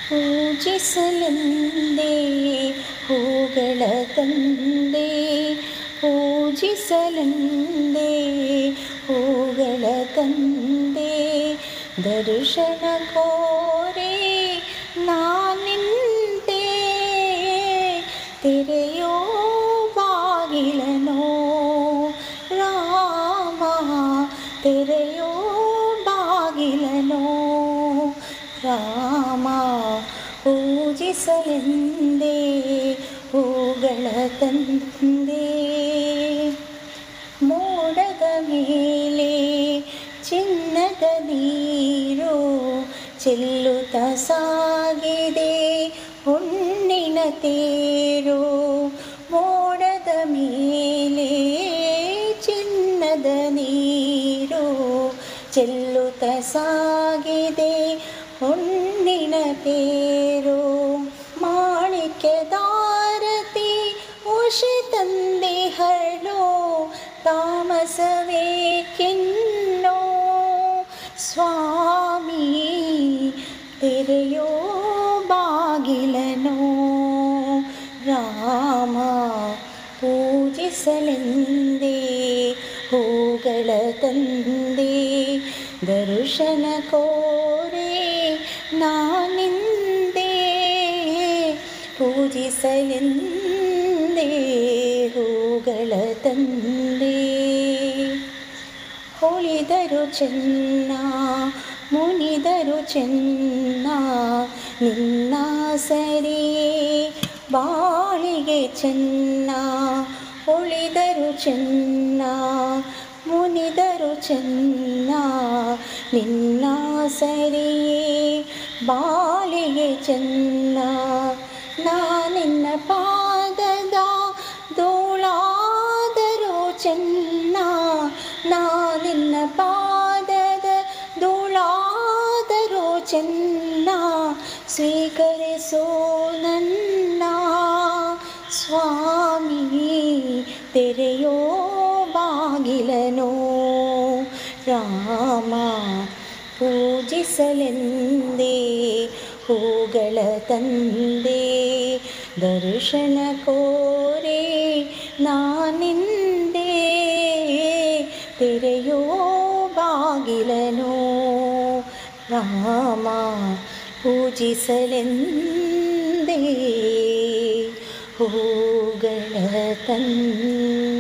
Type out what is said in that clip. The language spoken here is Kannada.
ಪೂಜಿಸಲೆಂದೇ ಹೂಗಳ ತಂದೆ ಪೂಜಿಸಲೆಂದೇ ಹೂಗಳ ತಂದೆ ದರ್ಶನ ಕೋರೆ ನಾನಿಂತೆ ತೆರೆಯೋ ಬಾಗಿಲನೋ ರಾಮ ತೆರೆಯೋ ಬಾಗಿಲನೋ ರಾಮ ಪೂಜಿಸಲೆಂದೇ ಹೂಗಳ ತಂದೆ ಮೋಡದ ಮೇಲೆ ಚಿನ್ನದ ನೀರು ಚೆಲ್ಲುತ್ತ ಸಾಗಿದೆ ಹುಣ್ಣಿನ ತೇರು ಮೋಡದ ಮೇಲೆ ಚಿನ್ನದ ನೀರು ಚೆಲ್ಲುತ್ತ ಸಾಗಿದೆ ಹುಣ್ಣಿನ ತೇರು ಮಾಣಿಕ್ಯದಾರತಿ ಉಷಿ ತಂದೆಹಳು ತಾಮಸವೇಕಿನ್ನೋ ಸ್ವಾಮಿ ತೆರೆಯೋ ಬಾಗಿಲನೋ ರಾಮ ಪೂಜಿಸಲೆಂದೇ ಹೂಗಳ ತಂದೆ ದರ್ಶನ ಕೋರೆ ನಾನಿಂದೆ ಪೂಜಿಸಲೆಂದೇ ಹೂಗಳ ತಂದೆ ಹೊಳಿದರು ಚೆನ್ನ ಮುನಿದರು ಚೆನ್ನ ನಿನ್ನ ಸರಿ ಬಾಳಿಗೆ ಚೆನ್ನ ಉಳಿದರು ಚೆನ್ನ ಮುನಿದರು ಚೆನ್ನ ನಿನ್ನ ಸರಿಯೇ ಬಾಳಿಗೆ ಚೆನ್ನ ನಾನಿನ್ನ ಪಾದದ ಧೂಳಾದರೂ ಚೆನ್ನ ನಾನಿನ್ನ ಪಾದದ ಧೂಳಾದರೂ ಚೆನ್ನ ಸ್ವೀಕರಿಸೋ ನನ್ನ ಸ್ವಾಮಿ ತೆರೆಯೋ ಬಾಗಿಲನೋ ರಾಮ ಪೂಜಿಸಲೆಂದೇ ಹೂಗಳ ತಂದೆ ದರ್ಶನ ಕೋರೆ ನಾನಿಂದೆ ತೆರೆಯೋ ಬಾಗಿಲನೋ ರಾಮ ಪೂಜಿಸಲೆಂದೇ ಹೂಗಳ ತಂದೆ